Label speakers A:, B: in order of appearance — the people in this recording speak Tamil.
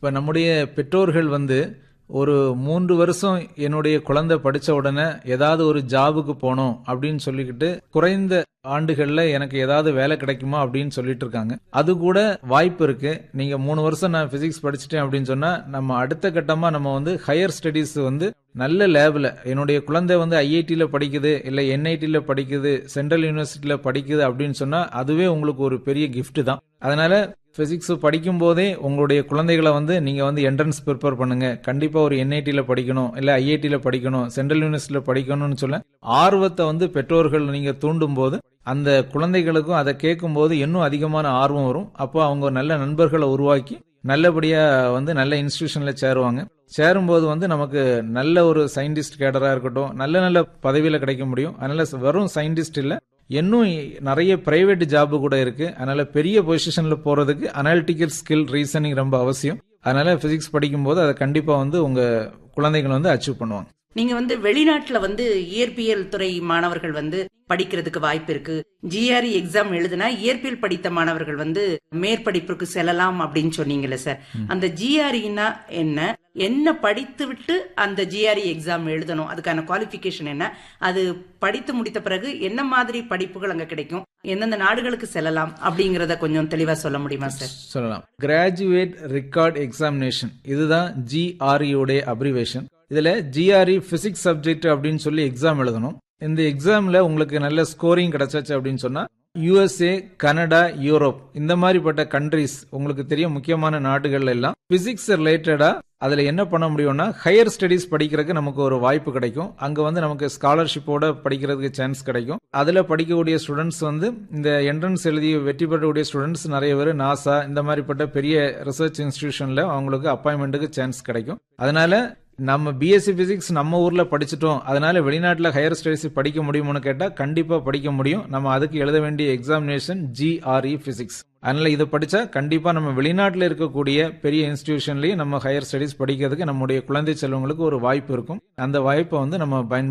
A: இப்ப நம்முடைய பெற்றோர்கள் வந்து ஒரு மூன்று வருஷம் என்னுடைய குழந்தை படிச்ச உடனே ஏதாவது ஒரு ஜாபுக்கு போகணும் அப்படின்னு சொல்லிக்கிட்டு குறைந்த ஆண்டுகள்ல எனக்கு ஏதாவது வேலை கிடைக்குமா அப்படின்னு சொல்லிட்டு இருக்காங்க அது கூட வாய்ப்பு இருக்கு நீங்க மூணு வருஷம் நான் பிசிக்ஸ் படிச்சுட்டேன் அப்படின்னு சொன்னா நம்ம அடுத்த கட்டமா நம்ம வந்து ஹையர் ஸ்டடீஸ் வந்து நல்ல லேபில் என்னுடைய குழந்தை வந்து ஐஐடியில் படிக்குது இல்லை என்ஐடியில் படிக்குது சென்ட்ரல் யூனிவர்சிட்டியில் படிக்குது அப்படின்னு சொன்னால் அதுவே உங்களுக்கு ஒரு பெரிய gift தான் அதனால பிசிக்ஸ் படிக்கும் போதே உங்களுடைய குழந்தைகளை வந்து நீங்க வந்து என்ட்ரன்ஸ் ப்ரிப்பேர் பண்ணுங்க கண்டிப்பா ஒரு என்ஐடியில படிக்கணும் இல்ல ஐஐடியில படிக்கணும் சென்ட்ரல் யூனிவர்சிட்டியில படிக்கணும்னு சொல்ல ஆர்வத்தை வந்து பெற்றோர்கள் நீங்க தூண்டும் போது அந்த குழந்தைகளுக்கும் அதை கேட்கும் போது இன்னும் அதிகமான ஆர்வம் வரும் அப்போ அவங்க நல்ல நண்பர்களை உருவாக்கி நல்லபடியா வந்து நல்ல இன்ஸ்டிடியூஷன்ல சேருவாங்க சேரும்போது வந்து நமக்கு நல்ல ஒரு சயின்டிஸ்ட் கேடரா இருக்கட்டும் நல்ல நல்ல பதவியில கிடைக்க முடியும் அதனால வெறும் சயின்டிஸ்ட் இல்ல இன்னும் நிறைய பிரைவேட் ஜாப் கூட இருக்கு அதனால பெரிய பொசிஷன்ல போறதுக்கு அனாலிட்டிக்கல் ஸ்கில் ரீசனிங் ரொம்ப அவசியம் அதனால பிசிக்ஸ் படிக்கும்போது அதை கண்டிப்பா வந்து உங்க குழந்தைகள் வந்து அச்சீவ் பண்ணுவாங்க
B: நீங்க வந்து வெளிநாட்டுல வந்து இயற்பியல் துறை மாணவர்கள் வந்து படிக்கிறதுக்கு வாய்ப்பு இருக்கு ஜிஆர்இ எக்ஸாம் எழுதுனா இயற்பியல் படித்த மாணவர்கள் வந்து மேற்படிப்புக்கு செல்லலாம் அப்படின்னு சொன்னீங்கல்ல சார் அந்த ஜிஆர்இனா என்ன என்ன படித்து விட்டு அந்த ஜிஆர்இ எக்ஸாம் எழுதணும் அதுக்கான குவாலிஃபிகேஷன் என்ன அது படித்து முடித்த பிறகு என்ன மாதிரி படிப்புகள் அங்க கிடைக்கும் எந்தெந்த நாடுகளுக்கு செல்லலாம் அப்படிங்கறத கொஞ்சம் தெளிவா சொல்ல முடியுமா சார்
A: சொல்லலாம் கிராஜுவேட் ரெக்கார்ட் எக்ஸாமினேஷன் இதுதான் ஜிஆர்இ உடைய அப்ரிவேஷன் இதுல ஜிஆர்இ பிசிக்ஸ் சப்ஜெக்ட் அப்படின்னு சொல்லி எக்ஸாம் எழுதணும் இந்த எக்ஸாம்ல உங்களுக்கு நல்ல ஸ்கோரிங் கிடைச்சாச்சு அப்படின்னு சொன்னா யுஎஸ்ஏ கனடா யூரோப் இந்த மாதிரிப்பட்ட கண்ட்ரிஸ் உங்களுக்கு தெரியும் முக்கியமான நாடுகள்ல எல்லாம் பிசிக்ஸ் ரிலேட்டடா அதுல என்ன பண்ண முடியும்னா ஹையர் ஸ்டடீஸ் படிக்கிறதுக்கு நமக்கு ஒரு வாய்ப்பு கிடைக்கும் அங்க வந்து நமக்கு ஸ்காலர்ஷிப்போட படிக்கிறதுக்கு சான்ஸ் கிடைக்கும் அதுல படிக்கக்கூடிய ஸ்டூடெண்ட்ஸ் வந்து இந்த என்ட்ரன்ஸ் எழுதி வெற்றி பெறக்கூடிய ஸ்டூடெண்ட்ஸ் நிறைய பேர் நாசா இந்த மாதிரிப்பட்ட பெரிய ரிசர்ச் இன்ஸ்டிடியூஷன்ல அவங்களுக்கு அப்பாயின்மெண்ட்டுக்கு சான்ஸ் கிடைக்கும் அதனால நம்ம பிஎஸ்சி பிசிக்ஸ் நம்ம ஊர்ல படிச்சிட்டோம் அதனால வெளிநாட்டுல ஹையர் ஸ்டடீஸ் படிக்க முடியும்னு கேட்டா கண்டிப்பா படிக்க முடியும் நம்ம அதுக்கு எழுத வேண்டிய எக்ஸாமினேஷன் ஜிஆர்இ பிசிக்ஸ் அதனால இதை படிச்சா கண்டிப்பா நம்ம வெளிநாட்டுல இருக்கக்கூடிய பெரிய இன்ஸ்டிடியூஷன்லயே நம்ம ஹையர் ஸ்டடீஸ் படிக்கிறதுக்கு நம்முடைய குழந்தை செல்வங்களுக்கு ஒரு வாய்ப்பு இருக்கும் அந்த வாய்ப்பை வந்து நம்ம பயன்